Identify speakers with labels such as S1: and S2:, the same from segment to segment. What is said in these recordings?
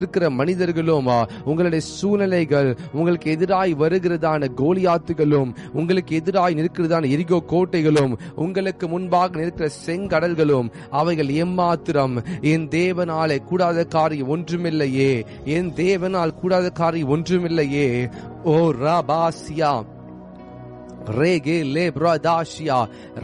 S1: இருக்கிற மனிதர்களும் ஆ, உங்களுடைய சூழ்நிலைகள் உங்களுக்கு எதிராய் வருகிறதான கோலியாத்துகளும் உங்களுக்கு எதிராய் நிற்கிறதான எரிகோ கோட்டைகளும் உங்களுக்கு முன்பாக நிற்கிற செங்கடல்களும் அவைகள் எம்மாத்திரம் என் தேவனாலே கூடாத காரியம் ஒன்றுமில்லையே என் தேவனால் கூடாத காரியம் ஒன்றுமில்லையே ஓ ராபாசியா Rege lebra dacia,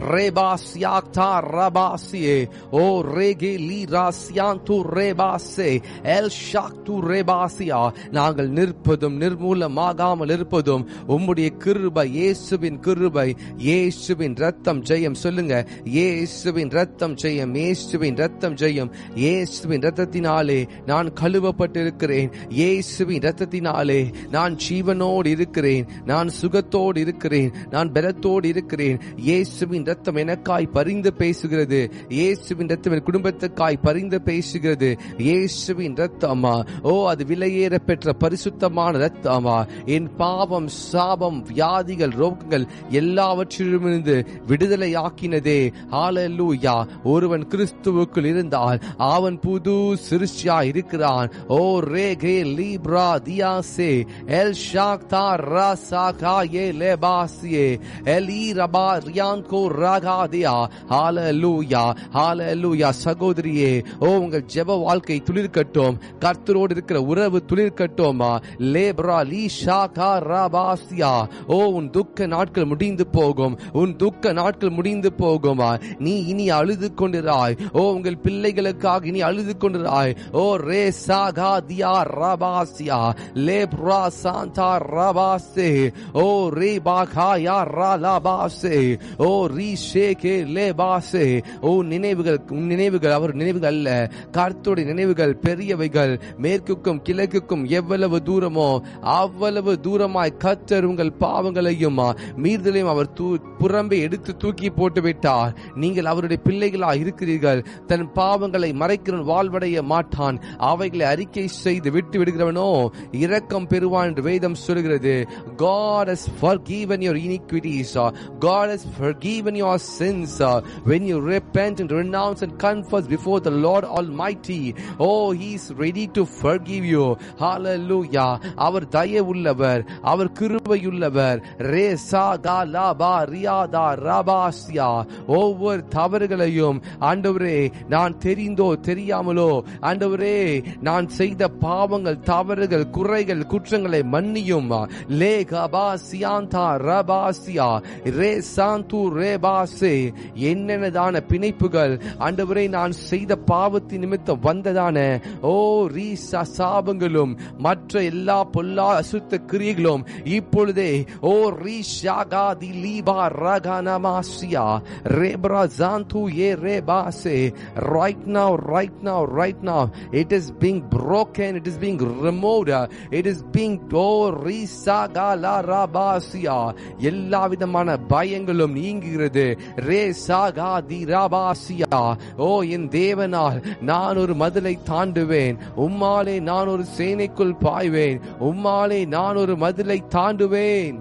S1: rebasiacta rabasie, o rege lira siantu rebase, el shaktu rebasia. நாங்கள் நிற்பதும் நிர்மூலமாகாமல் இருப்பதும் உம்முடைய கிருபை இயேசுவின் கிருபை இயேசுவின் ரத்தம் ஜெயம் சொல்லுங்க இயேசுவின் ரத்தம் ஜெயம் இயேசுவின் ரத்தம் ஜெயம் இயேசுவின் ரத்தத்தினாலே நான் கழுவப்பட்டிருக்கிறேன் இயேசுவின் ரத்தத்தினாலே நான் ஜீவனோடு இருக்கிறேன் நான் சுகத்தோடு இருக்கிறேன் நான் பலத்தோடு இருக்கிறேன் இயேசுவின் ரத்தம் எனக்காய் பரிந்து பேசுகிறது இயேசுவின் ரத்தம் என் குடும்பத்துக்காய் பரிந்து பேசுகிறது இயேசுவின் ரத்தமா ஓ அது விலையேற பெற்ற பரிசுத்தமான ரத்தமா என் பாவம் சாபம் வியாதிகள் ரோகங்கள் எல்லாவற்றிலுமிருந்து விடுதலை ஆக்கினதே ஹalleluya ஒருவன் கிறிஸ்துவுக்குள் இருந்தால் அவன் புது சிருஷ்டியா இருக்கிறான் ஓ ரேகே லீப்ரா தியாசே எல் ஷாக்தா ராசாகா ஏ லேபாசியே எலி ரபா ரியான்கோ ராகாதியா ஹalleluya ஹalleluya சகோதரியே ஓ உங்கள் ஜெப வாழ்க்கை துளிர்க்கட்டும் கர்த்தரோடு இருக்கிற உறவு துளிர்க்கட்டும் லேப்ரா லீ ஷாகா ராபாசியா ஓ உன் துக்க நாட்கள் முடிந்து போகும் உன் துக்க நாட்கள் முடிந்து போகும் நீ இனி அழுது கொண்டிராய் ஓ உங்கள் பிள்ளைகளுக்காக இனி அழுது கொண்டிராய் ஓ ரே சாகா தியா ரபாசியா லேப்ரா சாந்தா ரபாசே ஓ ரே பாகாயா ராலாபாசே ஓ ரீ ஷேகே லேபாசே ஓ நினைவுகள் உன் நினைவுகள் அவர் நினைவுகள் அல்ல கர்த்தருடைய நினைவுகள் பெரியவைகள் மேற்குக்கும் கிழக்குக்கும் எவ்வளவு தூரமோ அவ்வளவு தூரமாய் கர்த்தர் உங்கள் பாவங்களையும் மீறுதலையும் அவர் தூ- புறம்பே எடுத்து தூக்கி போட்டு விட்டார் நீங்கள் அவருடைய பிள்ளைகளா இருக்கிறீர்கள் தன் பாவங்களை மறைக்கிறவன் வாழ்வடைய மாட்டான் அவைகளை அறிக்கை செய்து விட்டு விடுகிறவனோ இரக்கம் பெறுவான் என்று வேதம் சொல்கிறது God has forgiven your iniquities. uh, God has forgiven your sins. uh, When you repent and renounce and confess before the Lord Almighty, oh, He is ready to forgive you. Hallelujah. அவர் தயவுள்ளவர் அவர் கிருபையுள்ளவர் ரேசா காலாபா ரியாதா ரபாசியா ஒவ்வொரு தவறுகளையும் ஆண்டவரே நான் தெரிந்தோ தெரியாமலோ ஆண்டவரே நான் செய்த பாவங்கள் தவறுகள் குறைகள் குற்றங்களை மன்னியும் லே கபா சியாந்தா ரபாசியா ரே சாந்து ரேபாசே என்னென்னதான பிணைப்புகள் ஆண்டவரே நான் செய்த பாவத்தின் நிமித்தம் வந்ததான ஓ ரீ சாபங்களும் மற்ற எல்லா பொல்லா அசுத்த கிரியைகளும் இப்பொழுதே ஓ ரீ ஷாகா தி லீபா ரகனமாசியா ரேப்ரா ஜாந்து ஏ ரேபாசே right now right now right now it is being broken it is being removed it is being oh risagala rabasia எல்லா விதமான பயங்களும் நீங்குகிறது ரே சாகா தி ராபாசியா ஓ என் தேவனால் நான் ஒரு மதிலை தாண்டுவேன் உம்மாலே நான் ஒரு சேனைக்குள் பாய்வேன் உம்மாலே நான் ஒரு மதிலை தாண்டுவேன்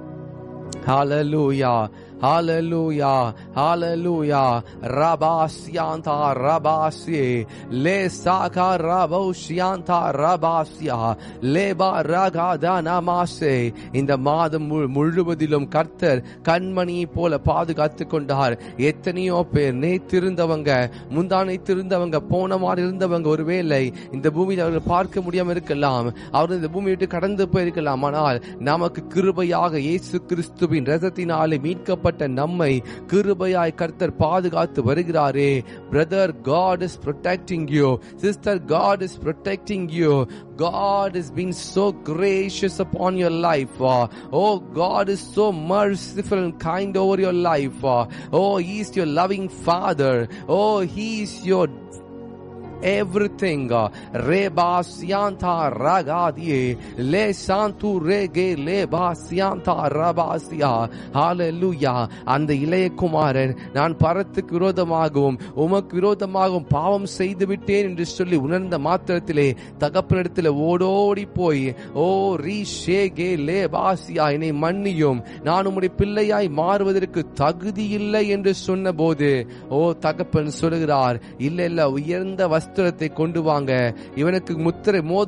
S1: Hallelujah. Hallelujah. Hallelujah. Rabasianta Rabasi. Le Saka Raboshianta Rabasia. Leba Ragadana இந்த மாதம் மு- முழுவதிலும் கர்த்தர் கண்மணியை போல பாதுகாத்துக் கொண்டார் எத்தனையோ பேர் நேத்திருந்தவங்க முந்தானைத்திருந்தவங்க போன வாரம் இருந்தவங்க ஒருவேளை இந்த பூமியில் அவர்கள் பார்க்க முடியாம இருக்கலாம் அவர்கள் இந்த பூமியை விட்டு கடந்து போயிருக்கலாம் ஆனால் நமக்கு கிருபையாக இயேசு கிறிஸ்துவின் ரதத்தினாலே மீட்கப்பட்ட நம்மை கிருபையாய் கர்த்தர் பாதுகாத்து வருகிறாரே brother God is protecting you sister God is protecting you God has been so gracious upon your life. uh, Oh, God is so merciful and kind over your life. uh, Oh, He is your loving Father. Oh, He is your everything. uh, Reba sianta ragadie le santu rege leba sianta rabasia. Hallelujah. அந்த இளைய குமாரன் நான் பரத்துக்கு விரோதமாகவும் உமக்கு விரோதமாகவும் பாவம் செய்து விட்டேன் என்று சொல்லி உணர்ந்த மாத்திரத்திலே தகப்பனிடத்தில் ஓடோடி போய் ஓ ரீ ஷேகே லே பாசியா என்னை மன்னியும் நான் உம்முடைய பிள்ளையாய் மாறுவதற்கு தகுதி இல்லை என்று சொன்னபோது ஓ தகப்பன் சொல்லுகிறார் இல்ல இல்ல உயர்ந்த வஸ்திரம் வஸ்திரத்தை கொண்டு வாங்க இவனுக்கு முத்திரை மோதிரம்